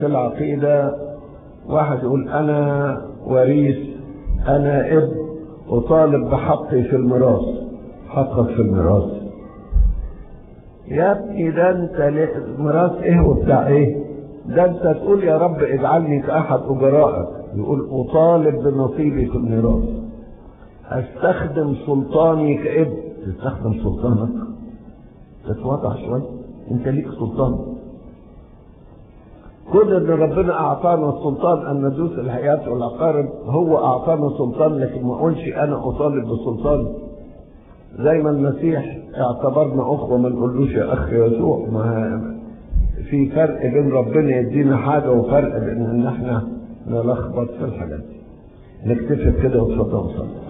في العقيدة واحد يقول أنا وريث أنا ابن أطالب بحقي في الميراث حقك في الميراث يا ابني ده انت الميراث ايه وبتاع ايه ده انت تقول يا رب اجعلني كأحد أجرائك يقول أطالب بنصيبي في الميراث استخدم سلطاني كابن تستخدم سلطانك تتواضع شوية انت ليك سلطان كل ان ربنا اعطانا السلطان ان ندوس الحياة والعقارب هو اعطانا سلطان لكن ما اقولش انا اطالب بسلطان زي ما المسيح اعتبرنا اخوة ما نقولوش يا اخ يسوع ما في فرق بين ربنا يدينا حاجة وفرق بين ان احنا نلخبط في الحاجات دي نكتفي كده وتفضل صلي